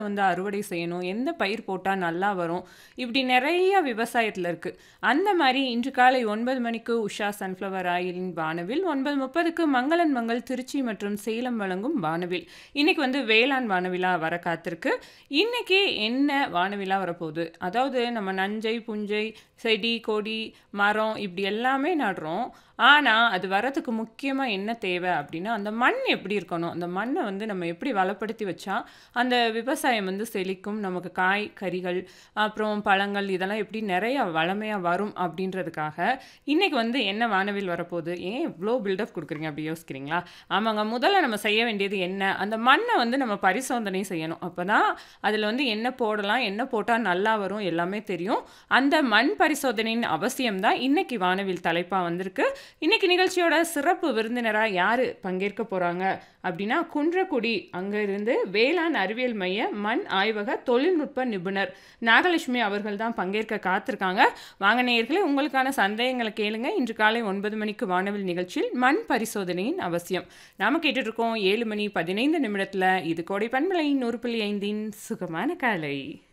வந்து அறுவடை செய்யணும்? எந்த பயிர் போட்டா நல்லா வரும்? இப்படி நெறைய விவசாயத்தில இருக்கு. அந்த மாரி இன்று காலை 9 மணிக்கு உஷா சன்ஃப்ளவர் ஆயிலின் வானவில், 9:30க்கு மங்களன் மங்கள் திருச்சி மற்றும் சேலம் வழங்கும் வானவில். இன்னைக்கு வந்து வேளாண் வானவிலா வர காத்திருக்கு. இன்னைக்கு என்ன வானவிலா வரப்போகுது? அதாவது நம்ம நஞ்சை, புஞ்சை, செடி, கொடி, மரம் இப்படி எல்லாமே நடுறோம். ஆனா, அது வரதுக்கு முக்கியமா என்ன தேவை அப்படின்னா, அந்த மண் எப்படி இருக்கணும்? அந்த மண்ண வந்து நம்ம எப்படி வளப்படுத்தி வச்சா, அந்த விவசாயம் வந்து செழிக்கும். நமக்கு காய், கறிகள், அப்புறம் பழங்கள் இதெல்லாம் எப்படி நெறைய வளமையா வரும் அப்படின்றதுக்காக, இன்னைக்கு வந்து என்ன வானவில் வரப்போகுது? ஏன் இவ்ளோ பில்டப் குடுக்குறீங்க அப்படி யோசிக்கிறீங்களா? ஆமாங்க. முதல்ல நம்ம செய்ய வேண்டியது என்ன? அந்த மண்ண வந்து நம்ம பரிசோதனை செய்யணும். அப்பதான் அதில வந்து என்ன போடலாம்? என்ன போட்டா நல்லா வரும்? எல்லாமே தெரியும். அந்த மண் பரிசோதனையின் அவசியம் தான் இன்னைக்கு வானவில் தலைப்பா வந்திருக்கு. இன்னைக்கு நிகழ்ச்சியோட சிறப்பு விருந்தினரா யாரு பங்கேற்க போறாங்க அப்படின்னா, குன்றக்குடி அங்க இருந்து வேளாண் அறிவியல் மைய மண் ஆய்வக தொழில்நுட்ப நிபுணர் நாகலட்சுமி அவர்கள் தான் பங்கேற்க காத்திருக்காங்க. வாங்க நேயர்களே உங்களுக்கான சந்தேகங்கள கேளுங்க. இன்று காலை 9 மணிக்கு வானவில் நிகழ்ச்சியில் மண் பரிசோதனையின் அவசியம். நாம கேட்டுட்டு இருக்கோம் 7 மணி 15 நிமிடத்தில இது கோடை பண்பலை 100.5ன் சுகமான காலை.